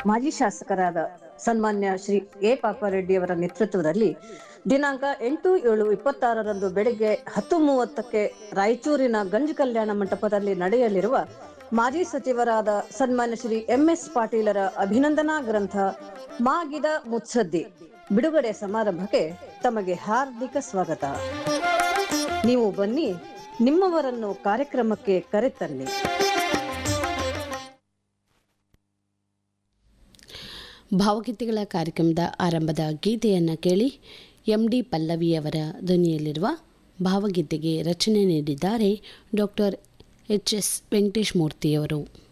ಮಾಜಿ ಶಾಸಕರಾದ ಸನ್ಮಾನ್ಯ ಶ್ರೀ ಎ ಪಾಪಾರೆಡ್ಡಿಯವರ ನೇತೃತ್ವದಲ್ಲಿ ದಿನಾಂಕ ಎಂಟು ಏಳು ಇಪ್ಪತ್ತಾರರಂದು ಬೆಳಗ್ಗೆ ಹತ್ತು ಮೂವತ್ತಕ್ಕೆ ರಾಯಚೂರಿನ ಗಂಜ್ ಕಲ್ಯಾಣ ಮಂಟಪದಲ್ಲಿ ನಡೆಯಲಿರುವ ಮಾಜಿ ಸಚಿವರಾದ ಸನ್ಮಾನ್ಯ ಶ್ರೀ ಎಂಎಸ್ ಪಾಟೀಲರ ಅಭಿನಂದನಾ ಗ್ರಂಥ ಮಾಗಿದ ಮುತ್ಸದ್ದಿ ಬಿಡುಗಡೆ ಸಮಾರಂಭಕ್ಕೆ ತಮಗೆ ಹಾರ್ದಿಕ ಸ್ವಾಗತ ನೀವು ಬನ್ನಿ ನಿಮ್ಮವರನ್ನು ಕಾರ್ಯಕ್ರಮಕ್ಕೆ ಕರೆತನ್ನಿ ಭಾವಗೀತೆಗಳ ಕಾರ್ಯಕ್ರಮದ ಆರಂಭದ ಗೀತೆಯನ್ನು ಕೇಳಿ ಎಂ ಡಿ ಪಲ್ಲವಿಯವರ ಧ್ವನಿಯಲ್ಲಿರುವ ಭಾವಗೀತೆಗೆ ರಚನೆ ನೀಡಿದ್ದಾರೆ ಡಾಕ್ಟರ್ ಎಚ್ ಎಸ್ ವೆಂಕಟೇಶ್ ಮೂರ್ತಿಯವರು